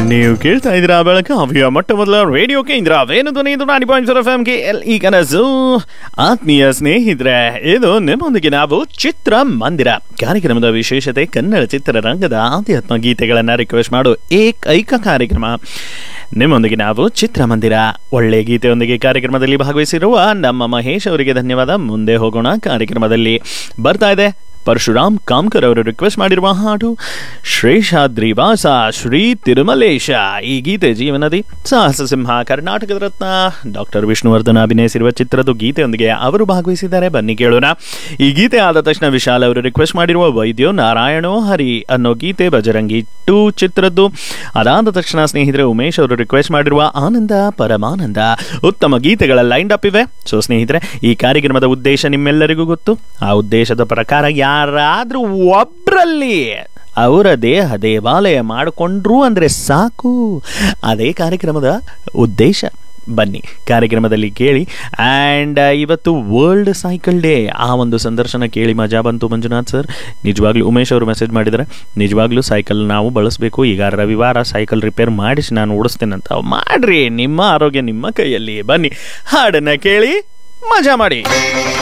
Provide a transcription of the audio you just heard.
ನೀವು ಕೇಳ್ತಾ ಇದ್ದೀರಾ ಬೆಳಗಾವಿಯ ಮೊಟ್ಟ ಮೊದಲ ರೇಡಿಯೋ ಕೇಂದ್ರ ವೇಣು ಧ್ವನಿ ಇದು ನಾಡಿ ಪಾಯಿಂಟ್ ಎಫ್ ಎಂ ಗೆ ಎಲ್ ಈ ಕನಸು ಆತ್ಮೀಯ ಸ್ನೇಹಿತರೆ ಇದು ನಿಮ್ಮೊಂದಿಗೆ ನಾವು ಚಿತ್ರ ಮಂದಿರ ಕಾರ್ಯಕ್ರಮದ ವಿಶೇಷತೆ ಕನ್ನಡ ಚಿತ್ರರಂಗದ ಆಧ್ಯಾತ್ಮ ಗೀತೆಗಳನ್ನ ರಿಕ್ವೆಸ್ಟ್ ಮಾಡು ಏಕೈಕ ಕಾರ್ಯಕ್ರಮ ನಿಮ್ಮೊಂದಿಗೆ ನಾವು ಚಿತ್ರಮಂದಿರ ಒಳ್ಳೆ ಗೀತೆಯೊಂದಿಗೆ ಕಾರ್ಯಕ್ರಮದಲ್ಲಿ ಭಾಗವಹಿಸಿರುವ ನಮ್ಮ ಮಹೇಶ್ ಅವರಿಗೆ ಧನ್ಯವಾದ ಮುಂದೆ ಹೋಗೋಣ ಕಾರ್ಯಕ್ರಮದಲ್ಲಿ ಬರ್ತಾ ಇದೆ ಪರಶುರಾಮ್ ಕಾಮ್ಕರ್ ಅವರು ರಿಕ್ವೆಸ್ಟ್ ಮಾಡಿರುವ ಹಾಡು ಶ್ರೇಷಾದ್ರಿ ವಾಸ ಶ್ರೀ ತಿರುಮಲೇಶ ಈ ಗೀತೆ ಜೀವನದಿ ಸಾಹಸ ಸಿಂಹ ಕರ್ನಾಟಕದ ರತ್ನ ಡಾಕ್ಟರ್ ವಿಷ್ಣುವರ್ಧನ್ ಅಭಿನಯಿಸಿರುವ ಚಿತ್ರದ ಗೀತೆಯೊಂದಿಗೆ ಅವರು ಭಾಗವಹಿಸಿದ್ದಾರೆ ಬನ್ನಿ ಕೇಳೋಣ ಈ ಗೀತೆ ಆದ ತಕ್ಷಣ ವಿಶಾಲ್ ಅವರು ರಿಕ್ವೆಸ್ಟ್ ಮಾಡಿರುವ ವೈದ್ಯೋ ನಾರಾಯಣೋ ಹರಿ ಅನ್ನೋ ಗೀತೆ ಬಜರಂಗಿ ಟು ಚಿತ್ರದ್ದು ಅದಾದ ತಕ್ಷಣ ಸ್ನೇಹಿತರೆ ಉಮೇಶ್ ಅವರು ರಿಕ್ವೆಸ್ಟ್ ಮಾಡಿರುವ ಆನಂದ ಪರಮಾನಂದ ಉತ್ತಮ ಗೀತೆಗಳ ಲೈನ್ ಅಪ್ ಇವೆ ಸೊ ಸ್ನೇಹಿತರೆ ಈ ಕಾರ್ಯಕ್ರಮದ ಉದ್ದೇಶ ನಿಮ್ಮೆಲ್ಲರಿಗೂ ಗೊತ್ತು ಆ ಉದ್ದೇಶದ ಪ್ರಕಾರ ಯಾರಾದ್ರೂ ಒಬ್ರಲ್ಲಿ ಅವರ ದೇಹ ದೇವಾಲಯ ಮಾಡಿಕೊಂಡ್ರು ಅಂದ್ರೆ ಸಾಕು ಅದೇ ಕಾರ್ಯಕ್ರಮದ ಉದ್ದೇಶ ಬನ್ನಿ ಕಾರ್ಯಕ್ರಮದಲ್ಲಿ ಕೇಳಿ ಆ್ಯಂಡ್ ಇವತ್ತು ವರ್ಲ್ಡ್ ಸೈಕಲ್ ಡೇ ಆ ಒಂದು ಸಂದರ್ಶನ ಕೇಳಿ ಮಜಾ ಬಂತು ಮಂಜುನಾಥ್ ಸರ್ ನಿಜವಾಗ್ಲೂ ಉಮೇಶ್ ಅವರು ಮೆಸೇಜ್ ಮಾಡಿದ್ದಾರೆ ನಿಜವಾಗ್ಲೂ ಸೈಕಲ್ ನಾವು ಬಳಸಬೇಕು ಈಗ ರವಿವಾರ ಸೈಕಲ್ ರಿಪೇರ್ ಮಾಡಿಸಿ ನಾನು ಓಡಿಸ್ತೇನಂತ ಮಾಡ್ರಿ ನಿಮ್ಮ ಆರೋಗ್ಯ ನಿಮ್ಮ ಕೈಯಲ್ಲಿ ಬನ್ನಿ ಹಾಡನ್ನ ಕೇಳಿ ಮಜಾ ಮಾಡಿ